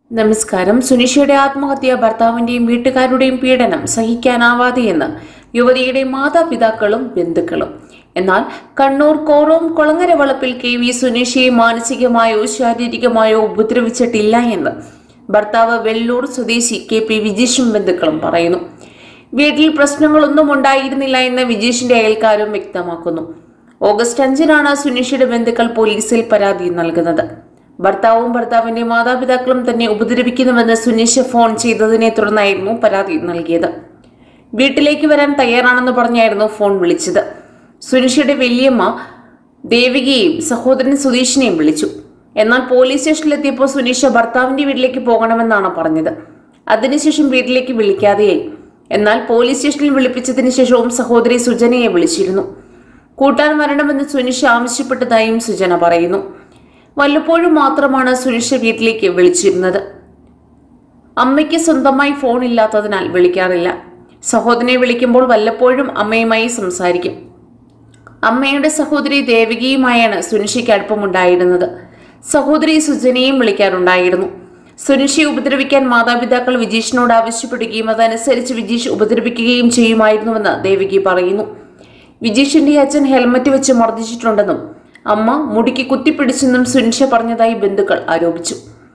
നമസ്കാരം സുനിഷയുടെ ആത്മഹത്യ ഭർത്താവിന്റെയും വീട്ടുകാരുടെയും പീഡനം സഹിക്കാനാവാതെയെന്ന് യുവതിയുടെ മാതാപിതാക്കളും ബന്ധുക്കളും എന്നാൽ കണ്ണൂർ കോറോം കൊളങ്ങര വളപ്പിൽ കെ വി സുനിഷയെ മാനസികമായോ ശാരീരികമായോ ഉപദ്രവിച്ചിട്ടില്ല എന്ന് ഭർത്താവ് വെള്ളൂർ സ്വദേശി കെ പി വിജീഷും ബന്ധുക്കളും പറയുന്നു വീട്ടിൽ പ്രശ്നങ്ങളൊന്നും ഉണ്ടായിരുന്നില്ല എന്ന് വിജീഷിന്റെ അയൽക്കാരും വ്യക്തമാക്കുന്നു ഓഗസ്റ്റ് അഞ്ചിനാണ് സുനിഷയുടെ ബന്ധുക്കൾ പോലീസിൽ പരാതി നൽകുന്നത് ഭർത്താവും ഭർത്താവിന്റെ മാതാപിതാക്കളും തന്നെ ഉപദ്രവിക്കുന്നുവെന്ന് സുനിഷ ഫോൺ ചെയ്തതിനെ തുടർന്നായിരുന്നു പരാതി നൽകിയത് വീട്ടിലേക്ക് വരാൻ തയ്യാറാണെന്ന് പറഞ്ഞായിരുന്നു ഫോൺ വിളിച്ചത് സുനിഷയുടെ വലിയമ്മ ദേവികയെയും സഹോദരൻ സുധീഷിനെയും വിളിച്ചു എന്നാൽ പോലീസ് സ്റ്റേഷനിലെത്തിയപ്പോൾ സുനിഷ ഭർത്താവിന്റെ വീട്ടിലേക്ക് പോകണമെന്നാണ് പറഞ്ഞത് അതിനുശേഷം വീട്ടിലേക്ക് വിളിക്കാതെയായി എന്നാൽ പോലീസ് സ്റ്റേഷനിൽ വിളിപ്പിച്ചതിന് ശേഷവും സഹോദരി സുജനയെ വിളിച്ചിരുന്നു കൂട്ടാൻ വരണമെന്ന് സുനിഷ ആവശ്യപ്പെട്ടതായും സുജന പറയുന്നു വല്ലപ്പോഴും മാത്രമാണ് സുനിഷ വീട്ടിലേക്ക് വിളിച്ചിരുന്നത് അമ്മയ്ക്ക് സ്വന്തമായി ഫോൺ ഇല്ലാത്തതിനാൽ വിളിക്കാറില്ല സഹോദരനെ വിളിക്കുമ്പോൾ വല്ലപ്പോഴും അമ്മയുമായി സംസാരിക്കും അമ്മയുടെ സഹോദരി ദേവികയുമായാണ് സുനിഷയ്ക്ക് അടുപ്പമുണ്ടായിരുന്നത് സഹോദരി സുജനയും വിളിക്കാറുണ്ടായിരുന്നു സുനിഷയെ ഉപദ്രവിക്കാൻ മാതാപിതാക്കൾ വിജീഷിനോട് ആവശ്യപ്പെടുകയും അതനുസരിച്ച് വിജീഷ് ഉപദ്രവിക്കുകയും ചെയ്യുമായിരുന്നുവെന്ന് ദേവികി പറയുന്നു വിജീഷിന്റെ അച്ഛൻ ഹെൽമറ്റ് വെച്ച് മർദ്ദിച്ചിട്ടുണ്ടെന്നും അമ്മ മുടിക്ക് കുത്തിപ്പിടിച്ചെന്നും സുനിഷ പറഞ്ഞതായി ബന്ധുക്കൾ ആരോപിച്ചു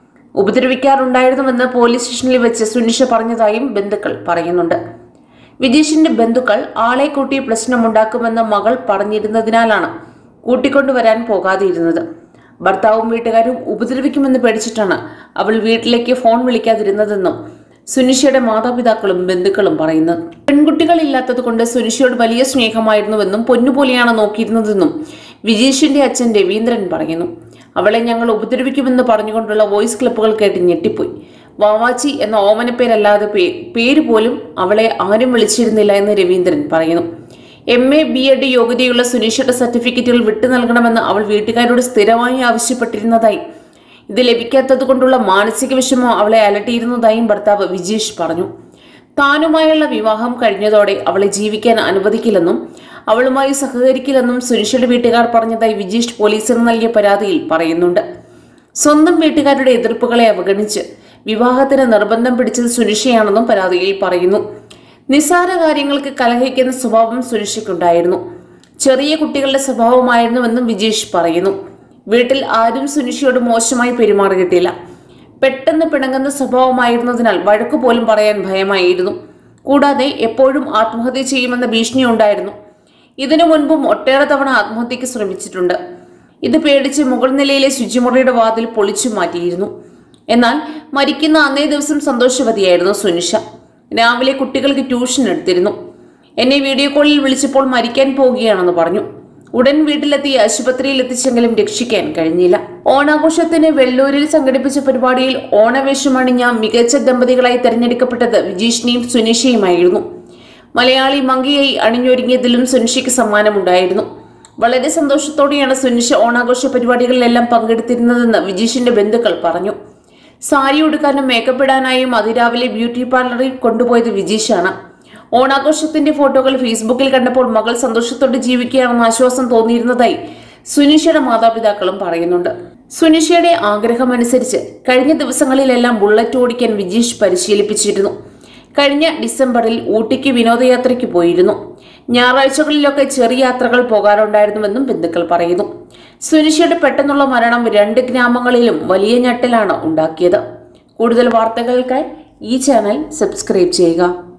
ഉപദ്രവിക്കാറുണ്ടായിരുന്നുവെന്ന് പോലീസ് സ്റ്റേഷനിൽ വെച്ച് സുനിഷ പറഞ്ഞതായും ബന്ധുക്കൾ പറയുന്നുണ്ട് വിജീഷിന്റെ ബന്ധുക്കൾ ആളെ കൂട്ടി പ്രശ്നമുണ്ടാക്കുമെന്ന് മകൾ പറഞ്ഞിരുന്നതിനാലാണ് കൂട്ടിക്കൊണ്ടുവരാൻ പോകാതിരുന്നത് ഭർത്താവും വീട്ടുകാരും ഉപദ്രവിക്കുമെന്ന് പേടിച്ചിട്ടാണ് അവൾ വീട്ടിലേക്ക് ഫോൺ വിളിക്കാതിരുന്നതെന്നും സുനിഷയുടെ മാതാപിതാക്കളും ബന്ധുക്കളും പറയുന്നത് പെൺകുട്ടികളില്ലാത്തത് കൊണ്ട് സുനിഷയോട് വലിയ സ്നേഹമായിരുന്നുവെന്നും പൊന്നുപോലെയാണ് നോക്കിയിരുന്നതെന്നും വിജീഷിന്റെ അച്ഛൻ രവീന്ദ്രൻ പറയുന്നു അവളെ ഞങ്ങൾ ഉപദ്രവിക്കുമെന്ന് പറഞ്ഞുകൊണ്ടുള്ള വോയിസ് ക്ലിപ്പുകൾ കേട്ട് ഞെട്ടിപ്പോയി വാവാച്ചി എന്ന ഓമനപ്പേരല്ലാതെ പേ പേര് പോലും അവളെ ആരും വിളിച്ചിരുന്നില്ല എന്ന് രവീന്ദ്രൻ പറയുന്നു എം എ ബി എഡ് യോഗ്യതയുള്ള സുനിഷയുടെ സർട്ടിഫിക്കറ്റുകൾ വിട്ടു നൽകണമെന്ന് അവൾ വീട്ടുകാരോട് സ്ഥിരമായി ആവശ്യപ്പെട്ടിരുന്നതായി ഇത് ലഭിക്കാത്തത് കൊണ്ടുള്ള മാനസിക വിഷമം അവളെ അലട്ടിയിരുന്നതായും ഭർത്താവ് വിജീഷ് പറഞ്ഞു താനുമായുള്ള വിവാഹം കഴിഞ്ഞതോടെ അവളെ ജീവിക്കാൻ അനുവദിക്കില്ലെന്നും അവളുമായി സഹകരിക്കില്ലെന്നും സുനിഷയുടെ വീട്ടുകാർ പറഞ്ഞതായി വിജീഷ് പോലീസിന് നൽകിയ പരാതിയിൽ പറയുന്നുണ്ട് സ്വന്തം വീട്ടുകാരുടെ എതിർപ്പുകളെ അവഗണിച്ച് വിവാഹത്തിന് നിർബന്ധം പിടിച്ചത് സുനിഷയാണെന്നും പരാതിയിൽ പറയുന്നു നിസ്സാര കാര്യങ്ങൾക്ക് കലഹിക്കുന്ന സ്വഭാവം സുനിഷയ്ക്കുണ്ടായിരുന്നു ചെറിയ കുട്ടികളുടെ സ്വഭാവമായിരുന്നുവെന്നും വിജീഷ് പറയുന്നു വീട്ടിൽ ആരും സുനിഷയോട് മോശമായി പെരുമാറിയിട്ടില്ല പെട്ടെന്ന് പിണങ്ങുന്ന സ്വഭാവമായിരുന്നതിനാൽ വഴക്കു പോലും പറയാൻ ഭയമായിരുന്നു കൂടാതെ എപ്പോഴും ആത്മഹത്യ ചെയ്യുമെന്ന ഭീഷണി ഉണ്ടായിരുന്നു ഇതിനു മുൻപും ഒട്ടേറെ തവണ ആത്മഹത്യക്ക് ശ്രമിച്ചിട്ടുണ്ട് ഇത് പേടിച്ച് മുകൾ നിലയിലെ ശുചിമുറിയുടെ വാതിൽ പൊളിച്ചു മാറ്റിയിരുന്നു എന്നാൽ മരിക്കുന്ന അന്നേ ദിവസം സന്തോഷവതിയായിരുന്നു സുനിഷ രാവിലെ കുട്ടികൾക്ക് ട്യൂഷൻ എടുത്തിരുന്നു എന്നെ വീഡിയോ കോളിൽ വിളിച്ചപ്പോൾ മരിക്കാൻ പോവുകയാണെന്ന് പറഞ്ഞു ഉടൻ വീട്ടിലെത്തി ആശുപത്രിയിൽ എത്തിച്ചെങ്കിലും രക്ഷിക്കാൻ കഴിഞ്ഞില്ല ഓണാഘോഷത്തിന് വെള്ളൂരിൽ സംഘടിപ്പിച്ച പരിപാടിയിൽ ഓണവേഷമണിഞ്ഞ മികച്ച ദമ്പതികളായി തെരഞ്ഞെടുക്കപ്പെട്ടത് വിജീഷിനെയും സുനിഷയുമായിരുന്നു മലയാളി മങ്കിയായി അണിഞ്ഞൊരുങ്ങിയതിലും സുനിഷയ്ക്ക് സമ്മാനമുണ്ടായിരുന്നു വളരെ സന്തോഷത്തോടെയാണ് സുനിഷ ഓണാഘോഷ പരിപാടികളിലെല്ലാം പങ്കെടുത്തിരുന്നതെന്ന് വിജീഷിന്റെ ബന്ധുക്കൾ പറഞ്ഞു സാരി ഉടുക്കാനും മേക്കപ്പ് ഇടാനായും അതിരാവിലെ ബ്യൂട്ടി പാർലറിൽ കൊണ്ടുപോയത് വിജീഷാണ് ഓണാഘോഷത്തിന്റെ ഫോട്ടോകൾ ഫേസ്ബുക്കിൽ കണ്ടപ്പോൾ മകൾ സന്തോഷത്തോടെ ജീവിക്കുകയാണെന്ന് ആശ്വാസം തോന്നിയിരുന്നതായി സുനിഷയുടെ മാതാപിതാക്കളും പറയുന്നുണ്ട് സുനിഷയുടെ ആഗ്രഹമനുസരിച്ച് കഴിഞ്ഞ ദിവസങ്ങളിലെല്ലാം ബുള്ളറ്റ് ഓടിക്കാൻ വിജീഷ് പരിശീലിപ്പിച്ചിരുന്നു കഴിഞ്ഞ ഡിസംബറിൽ ഊട്ടിക്ക് വിനോദയാത്രയ്ക്ക് പോയിരുന്നു ഞായറാഴ്ചകളിലൊക്കെ ചെറിയ യാത്രകൾ പോകാറുണ്ടായിരുന്നുവെന്നും ബന്ധുക്കൾ പറയുന്നു സുനിഷയുടെ പെട്ടെന്നുള്ള മരണം രണ്ട് ഗ്രാമങ്ങളിലും വലിയ ഞെട്ടലാണ് ഉണ്ടാക്കിയത് കൂടുതൽ വാർത്തകൾക്കായി ഈ ചാനൽ സബ്സ്ക്രൈബ് ചെയ്യുക